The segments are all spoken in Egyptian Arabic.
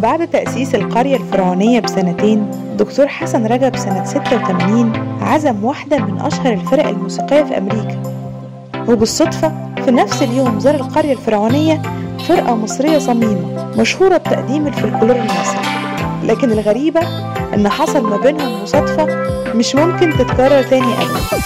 بعد تأسيس القرية الفرعونية بسنتين دكتور حسن رجب سنة 86 عزم واحدة من أشهر الفرق الموسيقية في أمريكا وبالصدفة في نفس اليوم زار القرية الفرعونية فرقة مصرية صميمة مشهورة بتقديم الفلكلور المصري لكن الغريبة إن حصل ما بينهم مصادفة مش ممكن تتكرر تاني أبدا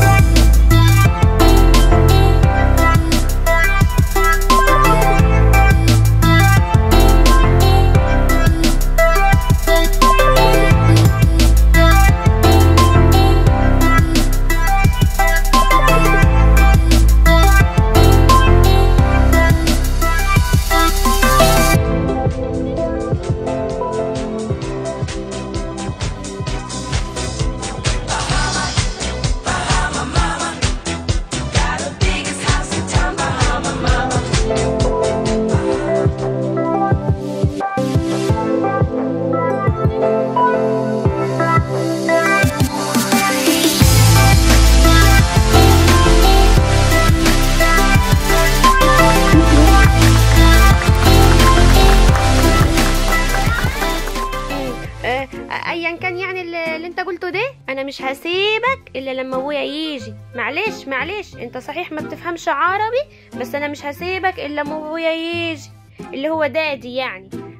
آه، ايا كان يعني اللي اللي انت قلته ده انا مش هسيبك الا لما ابويا يجي معلش معلش انت صحيح ما بتفهمش عربي بس انا مش هسيبك الا لما ابويا يجي اللي هو دادي يعني